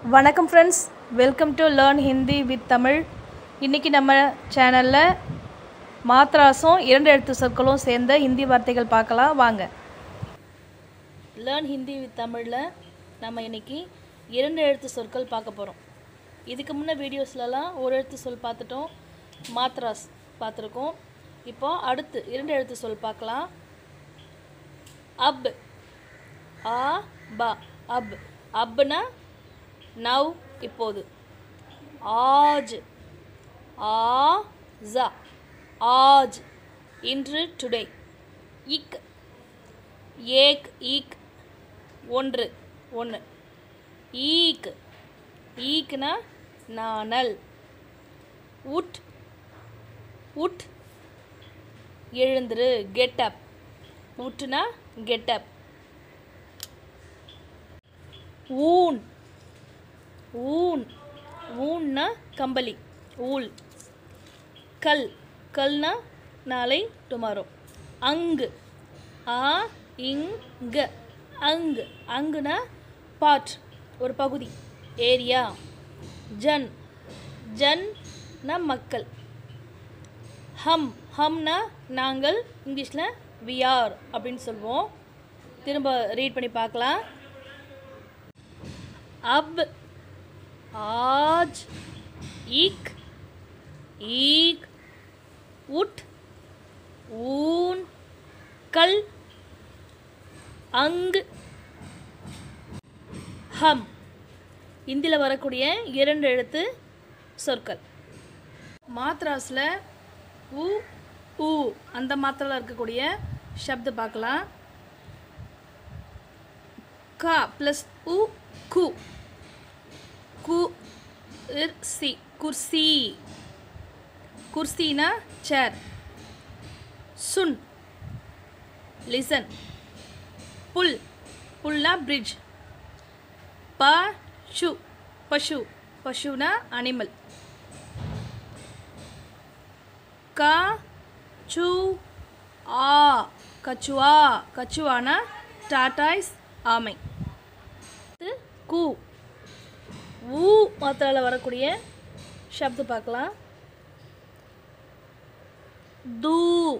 வணக்கம் friends welcome to learn Hindi with Tamil இன்றைக்கி நம்ம சேனலில் மாத்ராஸும் இரண்டு எழுத்து சொற்களும் சேர்ந்த ஹிந்தி வார்த்தைகள் பார்க்கலாம் வாங்க லேர்ன் ஹிந்தி வித் தமிழில் நம்ம இன்றைக்கி இரண்டு எழுத்து சொற்கள் பார்க்க போகிறோம் இதுக்கு முன்ன வீடியோஸ்லலாம் ஒரு எழுத்து சொல் பார்த்துட்டோம் மாத்ராஸ் பார்த்துருக்கோம் இப்போ அடுத்து இரண்டு எழுத்து சொல் பார்க்கலாம் அப் ஆ பா அப் அப்னா நவ் இப்போது ஆஜ் ஆ ஜ ஆஜ் இன்று டுடே இக் ஏக் ஈக் ஒன்று ஒன்று ஈக் ஈக்னா நாணல் உட் உட் எழுந்துரு கெட் அப் உட்னா கெட் அப் ஊன் ஊன் ஊன்னா கம்பளி ஊல் கல் கல்னா நாளை டுமாரோ அங்கு ஆ இங்க அங்கு அங்குனா பார்ட் ஒரு பகுதி ஏரியா ஜன் ஜன்னா மக்கள் ஹம் ஹம்னா நாங்கள் இங்கிலீஷில் வி ஆர் அப்படின்னு சொல்லுவோம் திரும்ப ரீட் பண்ணி பார்க்கலாம் अब आज इक ईक उठ ऊन कल அங் ஹம் இந்தியில் வரக்கூடிய இரண்டு எழுத்து சொற்கள் மாத்ராஸில் உ ஊ அந்த மாத்திரையில் இருக்கக்கூடிய சப்து பார்க்கலாம் கா ப்ளஸ் உ கு கு சி குர்சி குர்சினா சேர் சுன் லிசன் புல் புல்னா பிரிட்ஜ் பஷு பஷு பஷுனா அனிமல் க சு ஆ கச்சுவா கச்சுவானா டாட்டாய்ஸ் ஆமை அடுத்து கு ஊ மாத்திரால வரக்கூடிய சப்து பார்க்கலாம் தூ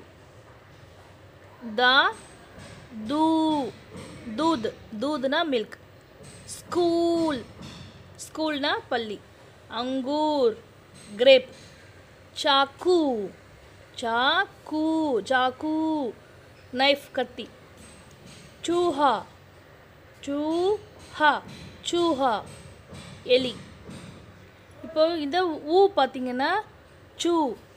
தா தூ தூத் தூதுனா மில்க் ஸ்கூல் ஸ்கூல்னா பள்ளி அங்கூர் கிரேப் சாக்கு சாக்கு சாக்கு நைஃப் கத்தி சூஹா சூஹா சூஹா எலி இப்போ இந்த ஊ பார்த்தீங்கன்னா சூ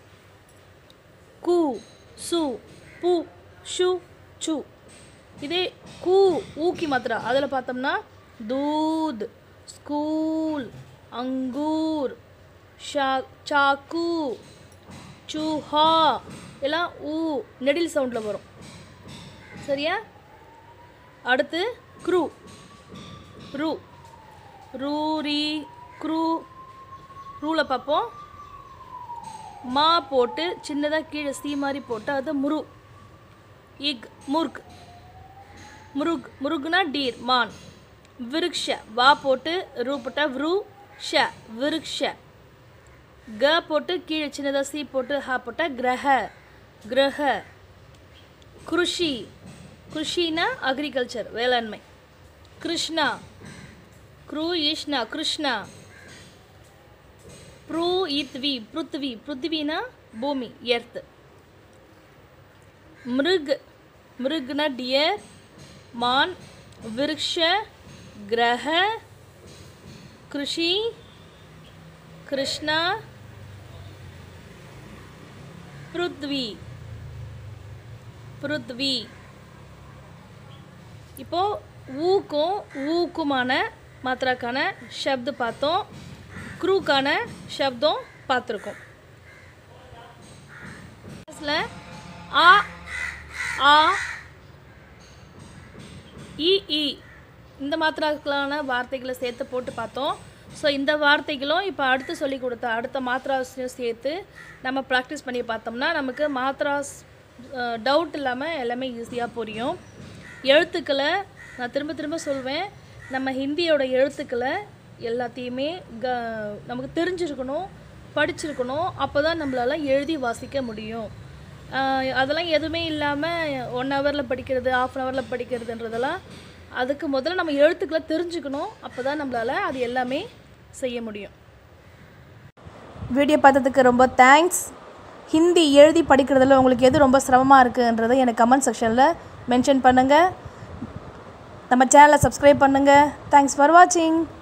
கு சு பு ஷு சு இதே கூ ஊக்கி மாத்திரா அதில் பார்த்தோம்னா தூத் ஸ்கூல் அங்கூர் ஷா சாக்கு சூஹா எல்லாம் ஊ நெடில் சவுண்டில் வரும் சரியா அடுத்து க்ரூ ரூ ரூ ரீ க்ரூ ரூவில் பார்ப்போம் மா போட்டு சின்னதாக கீழே சீ மாதிரி போட்டு அது முரு இக் முர்க் முருக் முருகுனா டீர் மான் விருக்ஷ வா போட்டு ரூ போட்டால் விரு ஷ விருக்ஷ க போட்டு கீழே சின்னதாக சி போட்டு ஹா போட்டால் கிரக கிரக கிருஷி கிருஷினா அக்ரிகல்ச்சர் வேளாண்மை கிருஷ்ணா க்ரூ ஈஷ்ணா கிருஷ்ணா ப்ரூ இத்வி பிருத்வி பிருத்வினா பூமி எர்த் மிருக் மிருக்னா டியர் மான் விருக்ஷ கிரக கிருஷி கிருஷ்ணா பிருத்வி பிருத்வி இப்போது ஊக்கும் ஊக்குமான மாத்திராக்கான ஷப்து பார்த்தோம் க்ரூக்கான ஷப்தம் பார்த்துருக்கோம் ஆ ஆ இ இ இந்த மாத்திராக்களான வார்த்தைகளை சேர்த்து போட்டு பார்த்தோம் ஸோ இந்த வார்த்தைகளும் இப்போ அடுத்து சொல்லி கொடுத்த அடுத்த மாத்ராஸையும் சேர்த்து நம்ம ப்ராக்டிஸ் பண்ணி பார்த்தோம்னா நமக்கு மாத்ராஸ் டவுட் இல்லாமல் எல்லாமே ஈஸியாக புரியும் எழுத்துக்களை நான் திரும்ப திரும்ப சொல்வேன் நம்ம ஹிந்தியோட எழுத்துக்களை எல்லாத்தையுமே க நமக்கு தெரிஞ்சிருக்கணும் படிச்சிருக்கணும் அப்போ தான் நம்மளால் எழுதி வாசிக்க முடியும் ஆஹ் அதெல்லாம் எதுவுமே இல்லாமல் ஒன் ஹவரில் படிக்கிறது ஆஃப் அன் ஹவரில் படிக்கிறதுன்றதெல்லாம் அதுக்கு முதல்ல நம்ம எழுத்துக்களை தெரிஞ்சுக்கணும் அப்போ தான் நம்மளால் அது எல்லாமே செய்ய முடியும் வீடியோ பார்த்ததுக்கு ரொம்ப தேங்க்ஸ் ஹிந்தி எழுதி படிக்கிறதுல உங்களுக்கு எது ரொம்ப சிரமமாக இருக்குன்றதை எனக்கு கமெண்ட் செக்ஷனில் மென்ஷன் பண்ணுங்கள் நம்ம சேனலை சப்ஸ்கிரைப் பண்ணுங்கள் தேங்க்ஸ் ஃபார் வாட்சிங்